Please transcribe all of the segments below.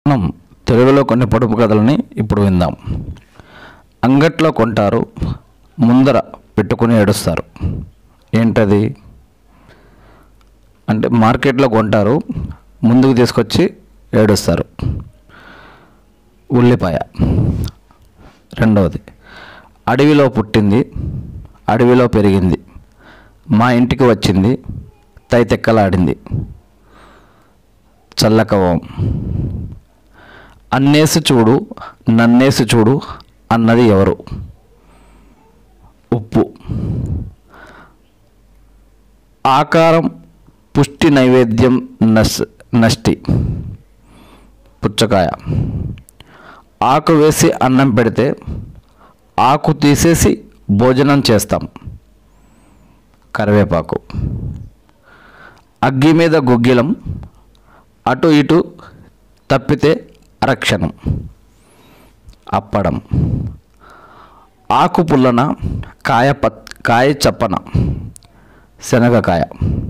మనం తెలుగులో కొన్ని పొడుపు కథలని ఇప్పుడు విందాం అంగట్లో కొంటారు ముందర పెట్టుకుని ఏడుస్తారు ఏంటది అంటే మార్కెట్లో కొంటారు ముందుకు తీసుకొచ్చి ఏడుస్తారు ఉల్లిపాయ రెండవది అడవిలో పుట్టింది అడవిలో పెరిగింది మా ఇంటికి వచ్చింది తైతెక్కలాడింది చల్లకవం అన్నేసి చూడు నన్నేసి చూడు అన్నది ఎవరు ఉప్పు ఆకారం పుష్టి నైవేద్యం నస్ నష్టి పుచ్చకాయ ఆకు వేసి అన్నం పెడితే ఆకు తీసేసి భోజనం చేస్తాం కరివేపాకు అగ్గి మీద గుగ్గిలం అటు ఇటు తప్పితే అరక్షణం అప్పడం ఆకు పుల్లన కాయ పత్ కాయ చప్పన శనగకాయ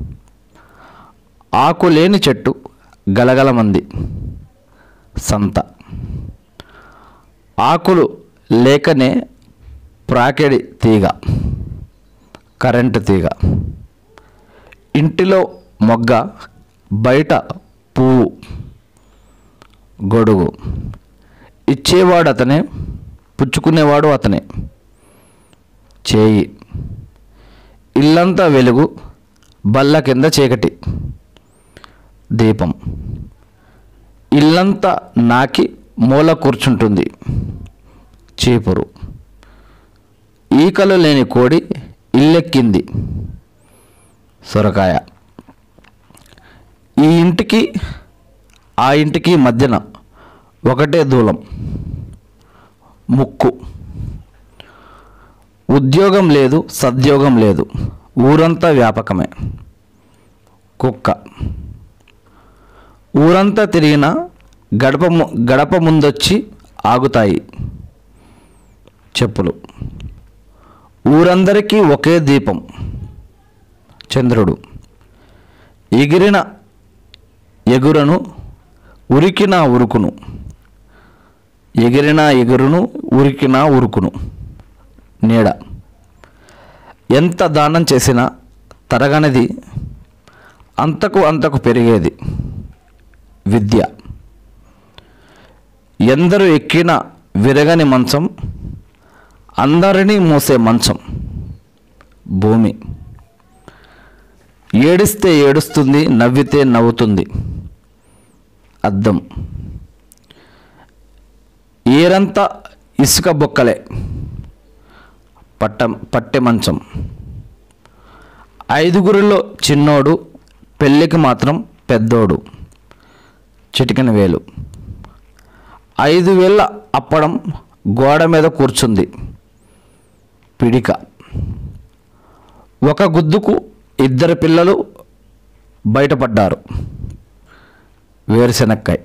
ఆకు లేని చెట్టు గలగలమంది సంత ఆకులు లేకనే ప్రాకెడి తీగ కరెంటు తీగ ఇంటిలో మొగ్గ బయట పువ్వు గొడుగు ఇచ్చేవాడు అతనే పుచ్చుకునేవాడు అతనే చేయి ఇల్లంతా వెలుగు బల్ల కింద చీకటి దీపం ఇల్లంతా నాకి మూల కూర్చుంటుంది చీపురు ఈకలు లేని కోడి ఇల్లెక్కింది సొరకాయ ఈ ఇంటికి ఆ ఇంటికి మధ్యన ఒకటే దూలం ముక్కు ఉద్యోగం లేదు సద్యోగం లేదు ఊరంతా వ్యాపకమే కుక్క ఊరంతా తిరిగినా గడప ము- గడప ముందొచ్చి ఆగుతాయి చెప్పులు ఊరందరికీ ఒకే దీపం చంద్రుడు ఎగిరిన ఎగురను ఉరికిన ఉరుకును ఎగిరిన ఎగురును ఉరికిన ఉరుకును నీడ ఎంత దానం చేసినా తరగనిది అంతకు అంతకు పెరిగేది విద్య ఎందరు ఎక్కిన విరగని మంచం అందరినీ మోసే మంచం భూమి ఏడిస్తే ఏడుస్తుంది నవ్వితే నవ్వుతుంది అద్దం ఏరంతా ఇసుక బొక్కలే పట్ట పట్టె మంచం ఐదుగురిలో చిన్నోడు పెళ్ళికి మాత్రం పెద్దోడు చిటికెన వేలు ఐదు వేల అప్పడం గోడ మీద కూర్చుంది పిడిక ఒక గుద్దుకు ఇద్దరు పిల్లలు బయటపడ్డారు వేరుశెనక్కాయ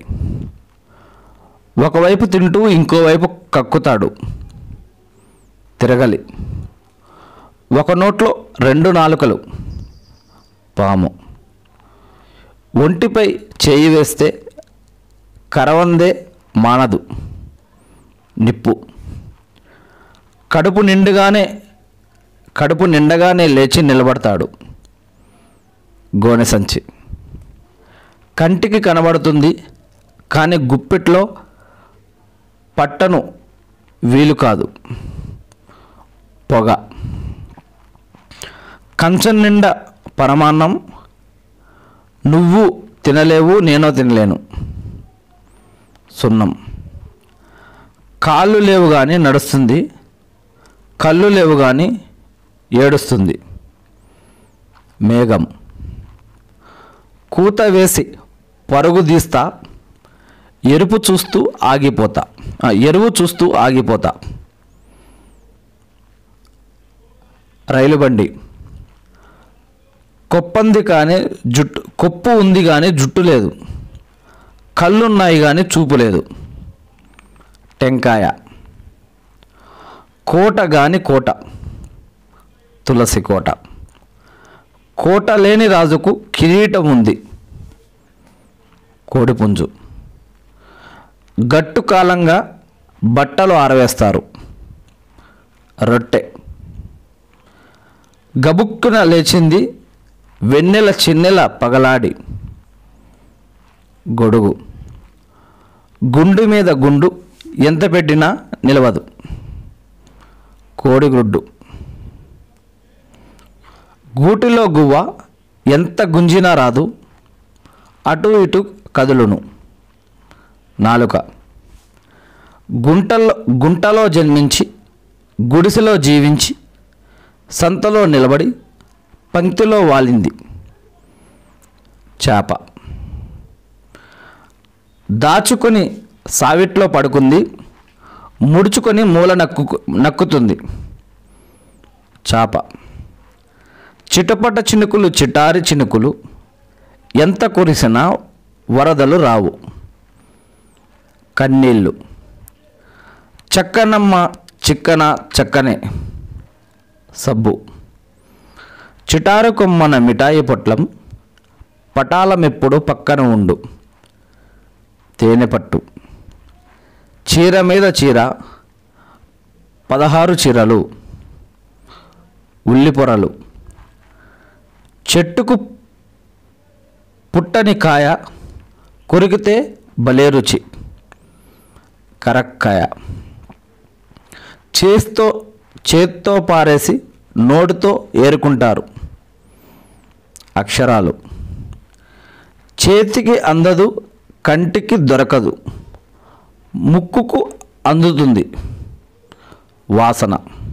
ఒకవైపు తింటూ ఇంకోవైపు కక్కుతాడు తిరగలి ఒక నోట్లో రెండు నాలుకలు పాము ఒంటిపై చేయి వేస్తే కరవందే మానదు నిప్పు కడుపు నిండుగానే కడుపు నిండగానే లేచి నిలబడతాడు గోనె సంచి కంటికి కనబడుతుంది కానీ గుప్పిట్లో పట్టను వీలు కాదు పొగ కంచం నిండా పరమాన్నం నువ్వు తినలేవు నేనో తినలేను సున్నం కాళ్ళు లేవు కానీ నడుస్తుంది కళ్ళు లేవు కానీ ఏడుస్తుంది మేఘం కూత వేసి పరుగు తీస్తా ఎరుపు చూస్తూ ఆగిపోతా ఆ, ఎరువు చూస్తూ ఆగిపోతా రైలు బండి కొప్పంది కానీ జుట్టు కొప్పు ఉంది కానీ జుట్టు లేదు కళ్ళున్నాయి కానీ చూపు లేదు టెంకాయ కోట గాని కోట తులసి కోట కోట లేని రాజుకు కిరీటం ఉంది కోడిపుంజు గట్టు కాలంగా బట్టలు ఆరవేస్తారు రొట్టె గబుక్కున లేచింది వెన్నెల చిన్నెల పగలాడి గొడుగు గుండు మీద గుండు ఎంత పెట్టినా నిలవదు కోడిగుడ్డు గూటిలో గువ్వ ఎంత గుంజినా రాదు అటు ఇటు కదులును నాలుక గుంటలో గుంటలో జన్మించి గుడిసెలో జీవించి సంతలో నిలబడి పంక్తిలో వాలింది చేప దాచుకొని సావిట్లో పడుకుంది ముడుచుకొని మూల నక్కు నక్కుతుంది చాప చిటపట చినుకులు చిటారి చినుకులు ఎంత కురిసినా వరదలు రావు కన్నీళ్ళు చక్కనమ్మ చిక్కన చక్కనే సబ్బు చిటారు కొమ్మన మిఠాయి పొట్లం పటాలమెప్పుడు పక్కన ఉండు తేనె పట్టు చీర మీద చీర పదహారు చీరలు ఉల్లిపొరలు చెట్టుకు పుట్టని కాయ కొరికితే భలే రుచి కరక్కాయ చేస్తో చేత్తో పారేసి నోటితో ఏరుకుంటారు అక్షరాలు చేతికి అందదు కంటికి దొరకదు ముక్కుకు అందుతుంది వాసన